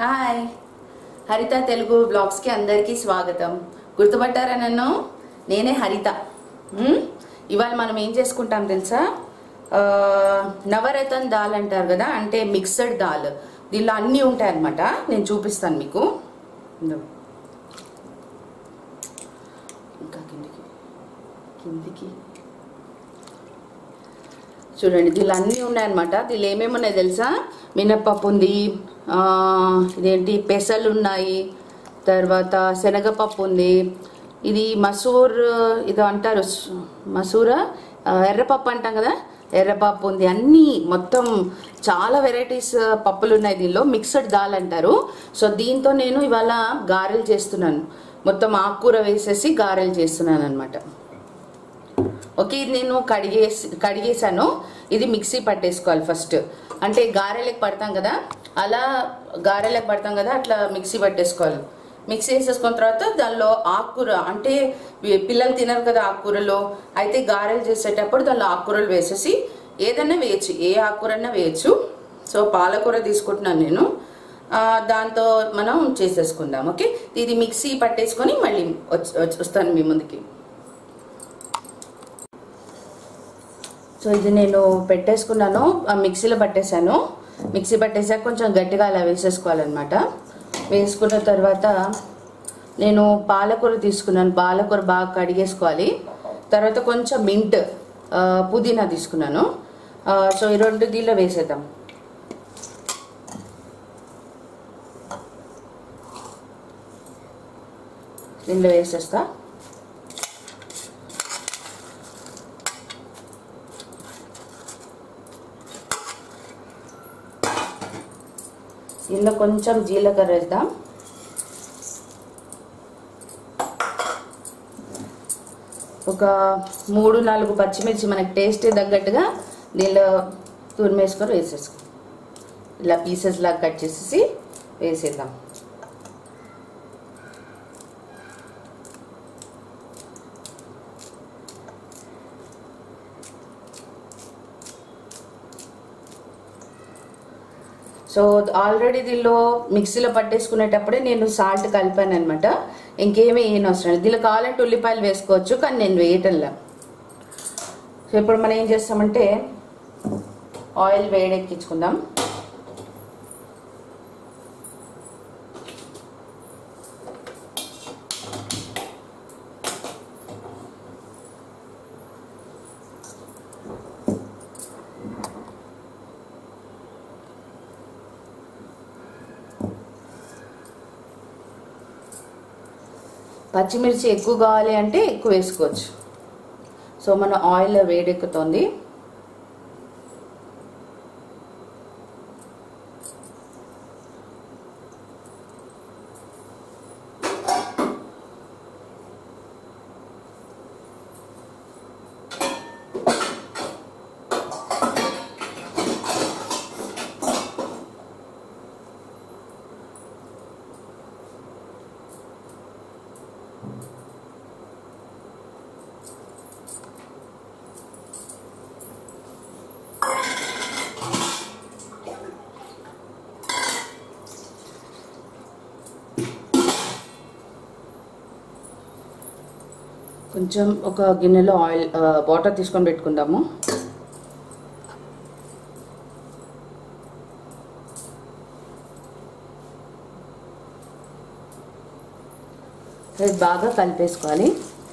Hi హరిత తెలుగు బ్లాగ్స్కి అందరికీ స్వాగతం గుర్తుపట్టారా నన్ను నేనే హరిత ఉమ్, ఇవాళ మనం ఏం చేసుకుంటాం తెలుసా ఆ, నవరతన్ దాల్ అంటారు కదా అంటే మిక్సడ్ దాల్ దీనిలో అన్నీ ఉంటాయి అన్నమాట నేను చూపిస్తాను మీకు ఇందో. ఇంకా కిందికి కిందికి చూడండి దీనిలో అన్నీ ఉన్నాయన్నమాట దీనిలో ఏమేమి ఉన్నాయి తెలుసా మినప్పప్పు ఉంది ఆ, ఇదేంటి పెసలు ఉన్నాయి తర్వాత శనగపప్పు ఉంది ఇది మసూర్ ఇది అంటారు స్- మసూర ఆ, ఎర్రపప్పు అంటాం కదా ఎర్రపప్పు ఉంది అన్నీ మొత్తం చాలా వెరైటీస్ పప్పులు ఉన్నాయి దీనిలో మిక్స్డ్ దాల్ అంటారు సో దీంతో నేను ఇవాళ గారెలు చేస్తున్నాను మొత్తం ఆకుకూర వేసేసి గారెలు చేస్తున్నాను అనమాట ఓకే ఇది నేను కడిగేసి కడిగేసాను ఇది మిక్సీ పట్టేసుకోవాలి ఫస్ట్ అంటే గారెలకు పడతాం కదా అలా గారెలకు పడతాం కదా అట్లా మిక్సీ పట్టేసుకోవాలి మిక్సీ వేసేసుకున్న తర్వాత దానిలో ఆకుకూర అంటే వి- పిల్లలు తినరు కదా ఆకుకూరలో అయితే గారెలు చేసేటప్పుడు దానిలో ఆకుకూరలు వేసేసి ఏదైనా వేయచ్చు ఏ ఆకుకూరన్నా వేయచ్చు సో పాలకూర తీసుకుంటున్నాను నేను ఆ, దాంతో మనం చేసేసుకుందాం ఓకే ఇది మిక్సీ పట్టేసుకొని మళ్ళీ వచ్చి వచ్చి- వస్తాను మీ ముందుకి సో ఇది నేను పెట్టేసుకున్నాను ఆ మిక్సీలో పట్టేశాను మిక్సీ పట్టేసాక కొంచెం గట్టిగా అలా వేసేసుకోవాలన్నమాట వేసుకున్న తర్వాత నేను పాలకూర తీసుకున్నాను పాలకూర బాగా కడిగేసుకోవాలి తర్వాత కొంచెం మింట్ ఆ, పుదీనా తీసుకున్నాను ఆ, సో ఈ రెండు దీనిలో వేసేద్దాం దీనిలో వేసేస్తా ఇందులో కొంచెం జీలకర్ర వేద్దాం ఒక మూడు నాలుగు పచ్చిమిర్చి మనకి టేస్ట్ తగ్గట్టుగా దీనిలో తురిమేసుకొని వేసేసుకో ఇలా పీసెస్ లాగా కట్ చేసేసి వేసేద్దాం సో ఆల్రెడీ దీనిలో మిక్సీలో పట్టేసుకునేటప్పుడే నేను సాల్ట్ కలిపాను అనమాట ఇంకేమీ వేయని అవసరం లేదు దీనిలో కావాలంటే ఉల్లిపాయలు వేసుకోవచ్చు కానీ నేను వేయటంలా సో ఇప్పుడు మనం ఏం చేస్తామంటే ఆయిల్ వేడెక్కించుకుందాం పచ్చిమిర్చి ఎక్కువ కావాలి అంటే ఎక్కువ వేసుకోవచ్చు సో మన ఆయిల్ వేడెక్కుతుంది కొంచెం ఒక గిన్నెలో ఆయిల్ వాటర్ తీసుకొని పెట్టుకుందాము ఇది బాగా కలిపేసుకోవాలి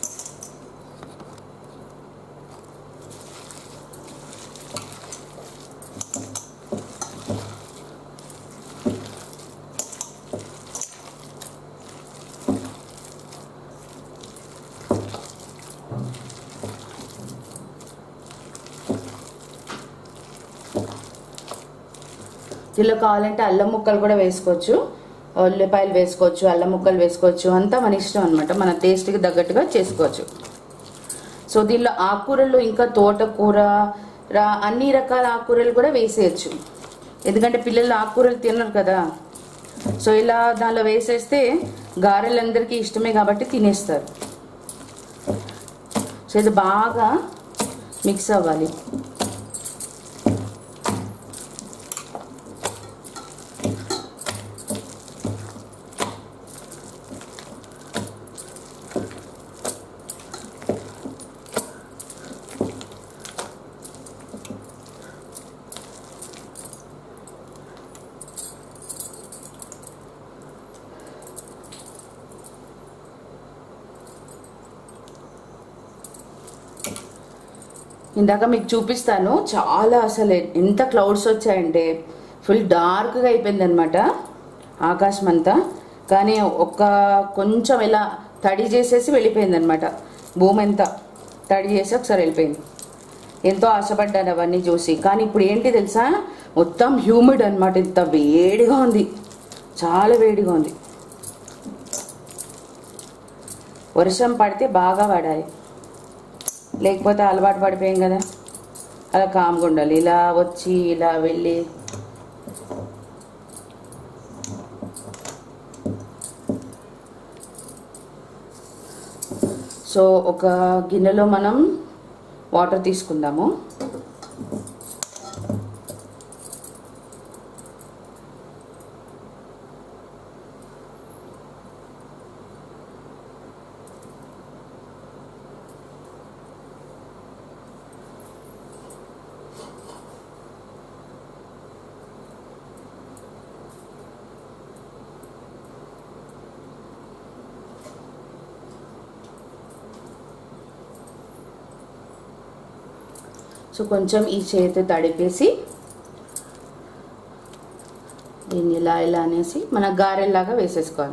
దీనిలో కావాలంటే అల్లం ముక్కలు కూడా వేసుకోవచ్చు ఉల్లిపాయలు వేసుకోవచ్చు అల్లం ముక్కలు వేసుకోవచ్చు అంతా మన ఇష్టం అనమాట మన టేస్ట్కి తగ్గట్టుగా చేసుకోవచ్చు సో దీనిలో ఆకుకూరలు ఇంకా తోటకూర రా అన్ని రకాల ఆకుకూరలు కూడా వేసేయచ్చు ఎందుకంటే పిల్లలు ఆకుకూరలు తినరు కదా సో ఇలా దానిలో వేసేస్తే గారెలందరికీ ఇష్టమే కాబట్టి తినేస్తారు సో ఇది బాగా మిక్స్ అవ్వాలి ఇందాక మీకు చూపిస్తాను చాలా అసలు ఎంత క్లౌడ్స్ వచ్చాయంటే ఫుల్ డార్క్గా అయిపోయింది అనమాట ఆకాశం అంతా కానీ ఒక్క కొంచెం ఇలా తడి చేసేసి వెళ్ళిపోయింది అనమాట భూమి ఎంత తడి చేసి ఒకసారి వెళ్ళిపోయింది ఎంతో ఆశపడ్డాను అవన్నీ చూసి కానీ ఇప్పుడు ఏంటి తెలుసా మొత్తం హ్యూమిడ్ అనమాట ఇంత వేడిగా ఉంది చాలా వేడిగా ఉంది వర్షం పడితే బాగా పడాలి లేకపోతే అలవాటు పడిపోయాం కదా అలా కామ్గా ఉండాలి ఇలా వచ్చి ఇలా వెళ్ళి సో ఒక గిన్నెలో మనం వాటర్ తీసుకుందాము సో కొంచెం ఈ చేతి తడిపేసి దీన్ని ఇలా ఇలా అనేసి మన గారెల్లాగా వేసేసుకోవాలి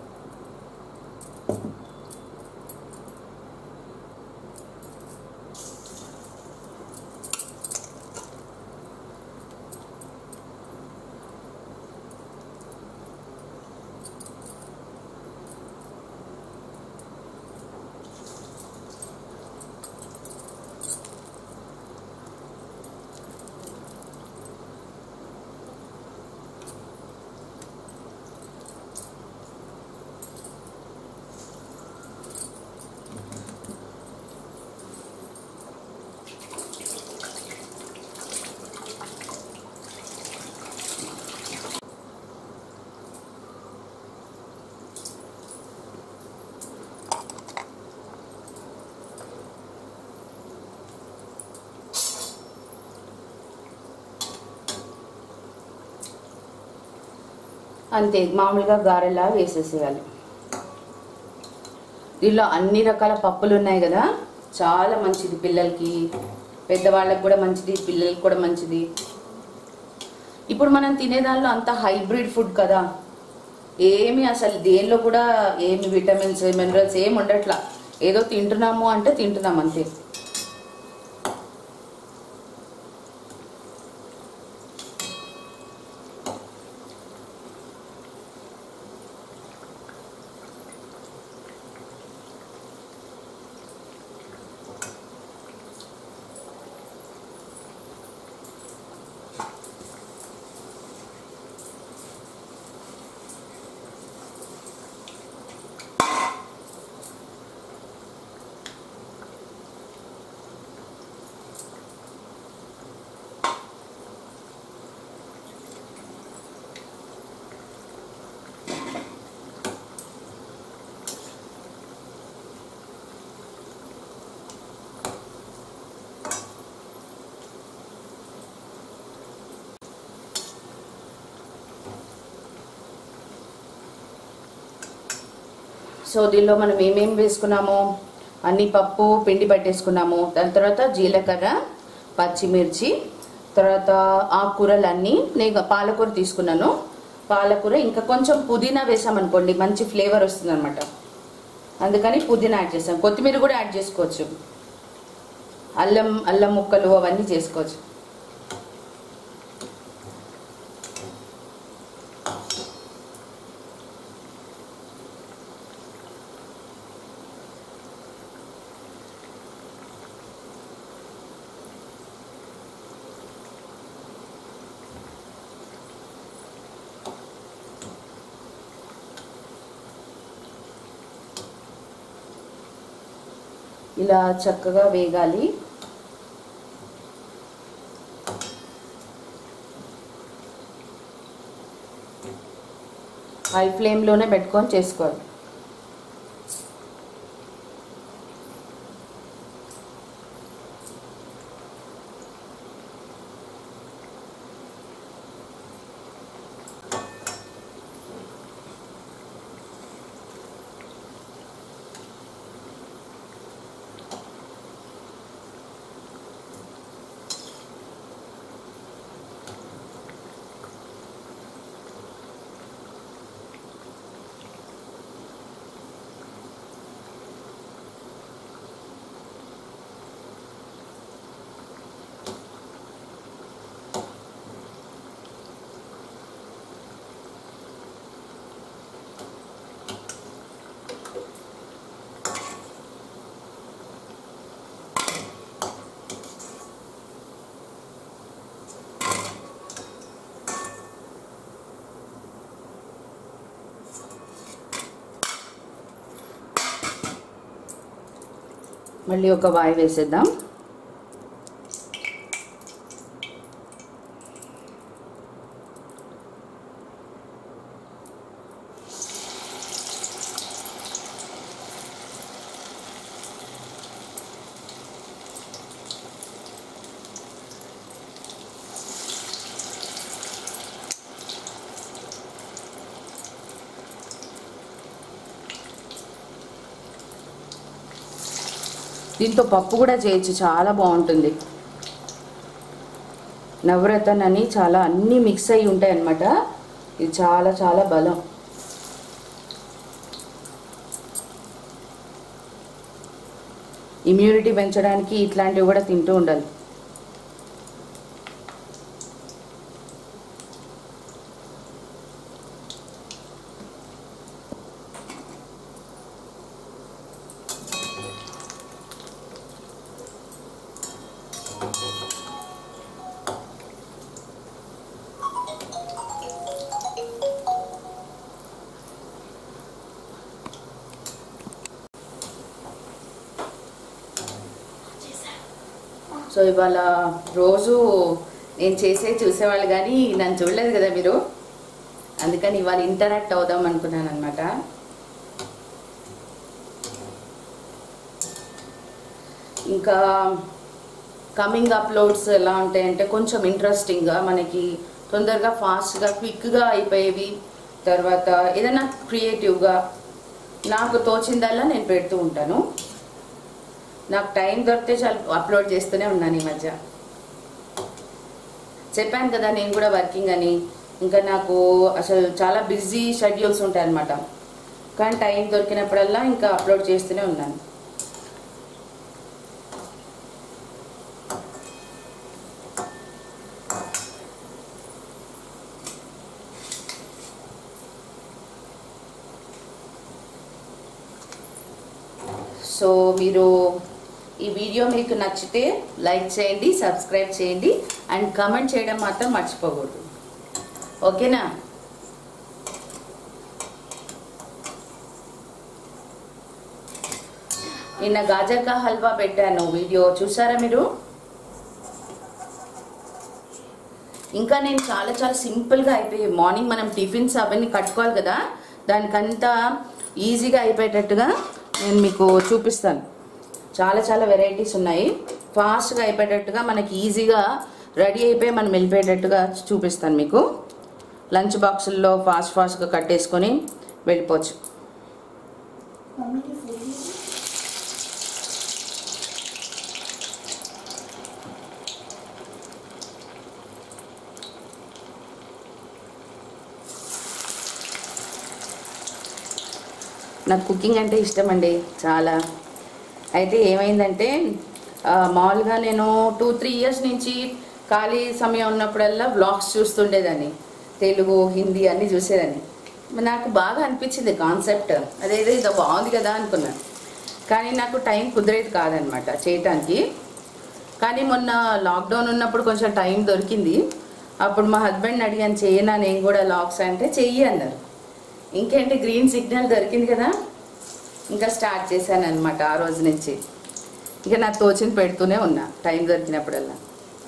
అంతే మామూలుగా గారెలా వేసేసేయాలి దీనిలో అన్ని రకాల పప్పులు ఉన్నాయి కదా చాలా మంచిది పిల్లలకి పెద్దవాళ్ళకి కూడా మంచిది పిల్లలకి కూడా మంచిది ఇప్పుడు మనం తినేదానిలో అంత హైబ్రిడ్ ఫుడ్ కదా ఏమి అసలు దేనిలో కూడా ఏమి విటమిన్స్ మినరల్స్ ఏమి ఉండట్లా ఏదో తింటున్నాము అంటే తింటున్నాం అంతే సో దీనిలో మనం ఏమేం వేసుకున్నాము అన్ని పప్పు పిండి పట్టేసుకున్నాము దాని తర్వాత జీలకర్ర పచ్చిమిర్చి తర్వాత ఆకుకూరలు అన్నీ నేను పాలకూర తీసుకున్నాను పాలకూర ఇంకా కొంచెం పుదీనా వేసామనుకోండి మంచి ఫ్లేవర్ వస్తుంది అనమాట అందుకని పుదీనా యాడ్ చేసాం కొత్తిమీర కూడా యాడ్ చేసుకోవచ్చు అల్లం అల్లం ముక్కలు అవన్నీ చేసుకోవచ్చు ఇలా చక్కగా వేగాలి హై ఫ్లేమ్లోనే పెట్టుకొని చేసుకోవాలి మళ్ళీ ఒక వాయి వేసేద్దాం దీంతో పప్పు కూడా చేయొచ్చు చాలా బాగుంటుంది నవరత్న అని చాలా అన్నీ మిక్స్ అయి ఉంటాయి అన్నమాట ఇది చాలా చాలా బలం ఇమ్యూనిటీ పెంచడానికి ఇట్లాంటివి కూడా తింటూ ఉండాలి సో ఇవాళ రోజు నేను చేసే చూసేవాళ్ళు కానీ నన్ను చూడలేదు కదా మీరు అందుకని ఇవాళ ఇంటరాక్ట్ అవుదాం అనుకున్నాను అనమాట ఇంకా కమింగ్ అప్లోడ్స్ ఎలా ఉంటాయంటే కొంచెం ఇంట్రెస్టింగ్గా మనకి తొందరగా ఫాస్ట్గా క్విక్గా అయిపోయేవి తర్వాత ఏదైనా క్రియేటివ్గా నాకు తోచిందల్లా నేను పెడుతూ ఉంటాను నాకు టైం దొరికితే చాలు అప్లోడ్ చేస్తూనే ఉన్నాను ఈ మధ్య చెప్పాను కదా నేను కూడా వర్కింగ్ అని ఇంకా నాకు అసలు చాలా బిజీ షెడ్యూల్స్ ఉంటాయి అన్నమాట కానీ టైం దొరికినప్పుడల్లా ఇంకా అప్లోడ్ చేస్తూనే ఉన్నాను సో మీరు ఈ వీడియో మీకు నచ్చితే లైక్ చేయండి సబ్స్క్రైబ్ చేయండి అండ్ కమెంట్ చేయడం మాత్రం మర్చిపోకూడదు ఓకేనా నిన్న గాజర్కా హల్వా పెట్టాను వీడియో చూసారా మీరు ఇంకా నేను చాలా చాలా సింపుల్గా అయిపోయాయి మార్నింగ్ మనం టిఫిన్స్ అవన్నీ కట్టుకోవాలి కదా దానికంతా ఈజీగా అయిపోయేటట్టుగా నేను మీకు చూపిస్తాను చాలా చాలా వెరైటీస్ ఉన్నాయి ఫాస్ట్గా అయిపోయేటట్టుగా మనకి ఈజీగా రెడీ అయిపోయి మనం వెళ్ళిపోయేటట్టుగా చూపిస్తాను మీకు లంచ్ బాక్సుల్లో ఫాస్ట్ ఫాస్ట్గా కట్టేసుకొని వెళ్ళిపోవచ్చు मम्मी ने फोन लिया నాకు కుకింగ్ అంటే ఇష్టం అండి చాలా అయితే ఏమైందంటే ఆ, మామూలుగా నేను టూ త్రీ ఇయర్స్ నుంచి ఖాళీ సమయం ఉన్నప్పుడల్లా వ్లాగ్స్ చూస్తుండేదాన్ని తెలుగు హిందీ అన్నీ చూసేదాన్ని మరి నాకు బాగా అనిపించింది కాన్సెప్ట్ అదేదో ఇది బాగుంది కదా అనుకున్నాను కానీ నాకు టైం కుదిరేది కాదనమాట చేయటానికి కానీ మొన్న లాక్డౌన్ ఉన్నప్పుడు కొంచెం టైం దొరికింది అప్పుడు మా హస్బెండ్ అడిగాను చేయనా నేను కూడా లాగ్స్ అంటే చెయ్యి అన్నారు ఇంకేంటి గ్రీన్ సిగ్నల్ దొరికింది కదా ఇంకా స్టార్ట్ చేశాను అనమాట ఆ రోజు నుంచి ఇంకా నాకు తోచింది పెడుతూనే ఉన్నా టైం దొరికినప్పుడల్లా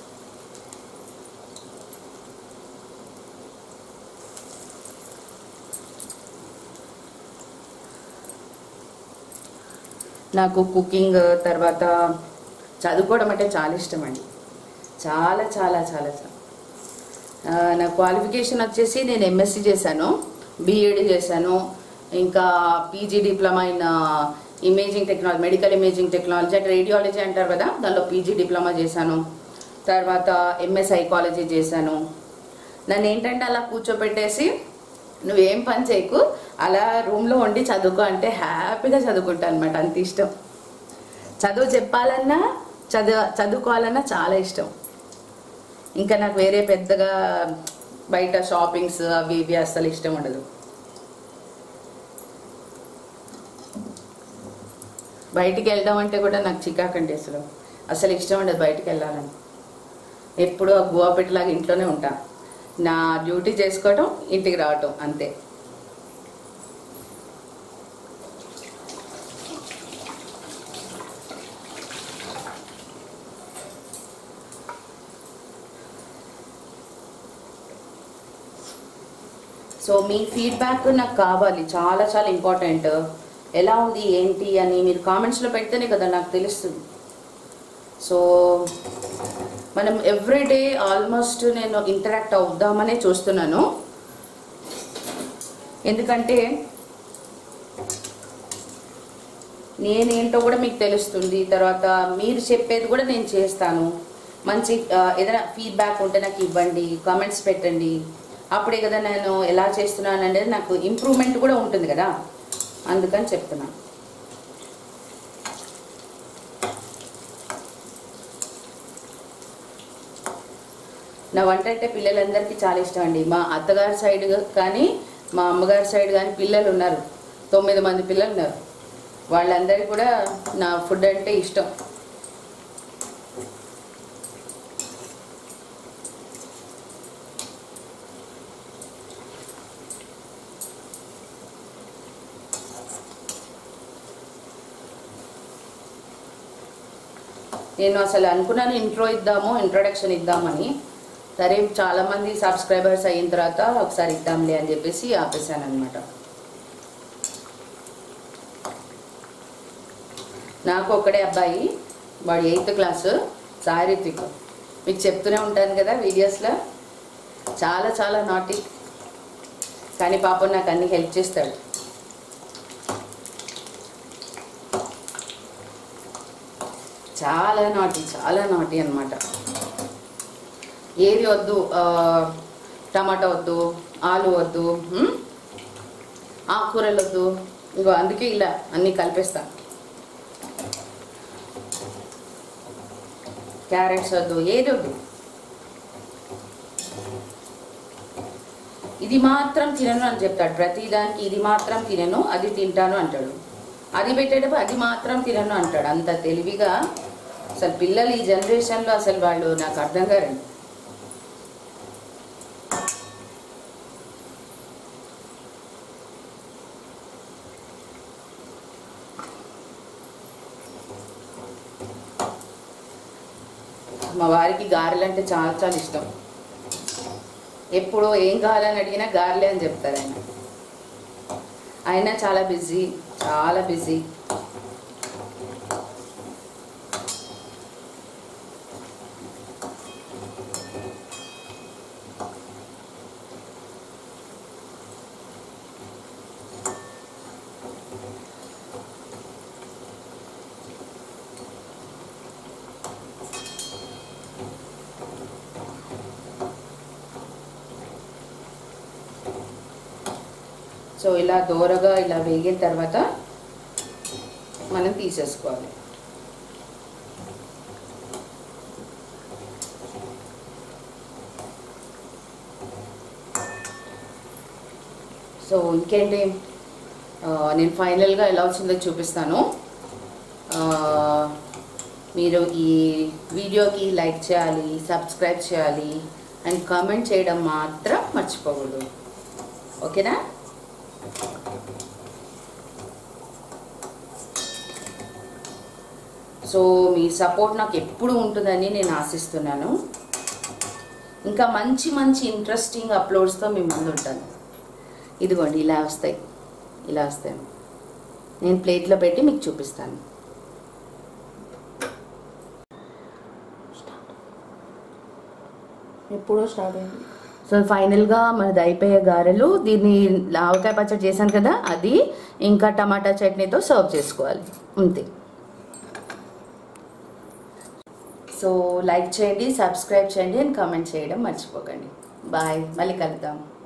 నాకు కుకింగ్ తర్వాత చదువుకోవడం అంటే చాలా ఇష్టం అండి చాలా చాలా చాలా చాలా ఆ, నా క్వాలిఫికేషన్ వచ్చేసి నేను ఎంఎస్సి చేశాను బీఎడ్ చేశాను ఇంకా PG diploma in imaging technology medical imaging technology అంటే రేడియాలజీ అంటారు కదా దానిలో పీజీ డిప్లొమా చేశాను తర్వాత ఎంఏ సైకాలజీ చేశాను నన్ను ఏంటంటే అలా కూర్చోపెట్టేసి నువ్వేం పని చేయకు అలా రూమ్లో ఉండి చదువుకో అంటే హ్యాపీగా చదువుకుంటా అనమాట అంత ఇష్టం చదువు చెప్పాలన్నా చదువు చదువుకోవాలన్నా చాలా ఇష్టం ఇంకా నాకు వేరే పెద్దగా బయట షాపింగ్స్ అవి ఇవి అస్సలు ఇష్టం ఉండదు బయటికి వెళ్దాం అంటే కూడా నాకు చికాకండి అసలు అసలు ఇష్టం ఉండదు బయటికి వెళ్ళాలని ఎప్పుడు ఆ గువాపెట్టలాగా ఇంట్లోనే ఉంటా నా డ్యూటీ చేసుకోవటం ఇంటికి రావటం అంతే సో మీ ఫీడ్బ్యాక్ నాకు కావాలి చాలా చాలా ఇంపార్టెంట్ ఎలా ఉంది ఏంటి అని మీరు కామెంట్స్లో పెడితేనే కదా నాకు తెలుస్తుంది సో మనం ఎవ్రీడే ఆల్మోస్ట్ నేను ఇంటరాక్ట్ అవుదామనే చూస్తున్నాను ఎందుకంటే నేనేంటో కూడా మీకు తెలుస్తుంది తర్వాత మీరు చెప్పేది కూడా నేను చేస్తాను మంచి ఆ, ఏదైనా ఫీడ్బ్యాక్ ఉంటే నాకు ఇవ్వండి కామెంట్స్ పెట్టండి అప్పుడే కదా నేను ఎలా చేస్తున్నాను అనేది నాకు ఇంప్రూవ్మెంట్ కూడా ఉంటుంది కదా అందుకని చెప్తున్నాను నా వంట అంటే పిల్లలందరికీ చాలా ఇష్టం అండి మా అత్తగారి సైడ్ కానీ మా అమ్మగారి సైడ్ కానీ పిల్లలు ఉన్నారు తొమ్మిది మంది పిల్లలు ఉన్నారు వాళ్ళందరికీ కూడా నా ఫుడ్ అంటే ఇష్టం నేను అసలు అనుకున్నాను ఇంట్రో ఇద్దాము ఇంట్రొడక్షన్ ఇద్దామని సరే చాలామంది సబ్స్క్రైబర్స్ అయిన తర్వాత ఒకసారి ఇద్దాంలే అని చెప్పేసి ఆపేసాను అనమాట నాకు ఒక్కడే అబ్బాయి వాడు ఎయిత్ క్లాసు సారిత్విక్ మీకు చెప్తూనే ఉంటాను కదా వీడియోస్లో చాలా చాలా నాటి కానీ పాపం నాకు అన్ని హెల్ప్ చేస్తాడు చాలా నాటి చాలా నాటి అనమాట ఏది వద్దు ఆ, టమాటా వద్దు ఆలు వద్దు ఉమ్, ఆకుకూరలు వద్దు ఇంకో అందుకే ఇలా అన్నీ కలిపేస్తాను క్యారెట్స్ వద్దు ఏది వద్దు ఇది మాత్రం తినను అని చెప్తాడు ప్రతిదానికి ఇది మాత్రం తినను అది తింటాను అంటాడు అది పెట్టేటప్పుడు అది మాత్రం తినను అంటాడు అంత తెలివిగా అసలు పిల్లలు ఈ జనరేషన్లో అసలు వాళ్ళు నాకు అర్థం కారండి మా వారికి గారెలు అంటే చాలా చాలా ఇష్టం ఎప్పుడు ఏం కావాలని అడిగినా గారెలే అని చెప్తారు ఆయన ఆయన చాలా బిజీ చాలా బిజీ సో ఇలా దోరగా ఇలా వేగిన తర్వాత మనం తీసేసుకోవాలి సో ఇంకేంటి ఆ, నేను ఫైనల్గా ఎలా వచ్చిందో చూపిస్తాను ఆ, మీరు ఈ వీడియోకి లైక్ చేయాలి సబ్స్క్రైబ్ చేయాలి అండ్ కామెంట్ చేయడం మాత్రం మర్చిపోకూడదు ఓకేనా సో మీ సపోర్ట్ నాకు ఎప్పుడు ఉంటుందని నేను ఆశిస్తున్నాను ఇంకా మంచి మంచి ఇంట్రెస్టింగ్ అప్లోడ్స్తో మీ ముందు ఉంటాను ఇదిగోండి ఇలా వస్తాయి ఇలా వస్తాయి నేను ప్లేట్లో పెట్టి మీకు చూపిస్తాను ఎప్పుడో స్టార్ట్ అయింది సో ఫైనల్గా మనది అయిపోయే గారెలు దీన్ని ఆవకాయ పచ్చడి చేశాను కదా అది ఇంకా టమాటా చట్నీతో సర్వ్ చేసుకోవాలి అంతే సో లైక్ చేయండి సబ్స్క్రైబ్ చేయండి అండ్ కామెంట్ చేయడం మర్చిపోకండి బాయ్ మళ్ళీ కలుద్దాం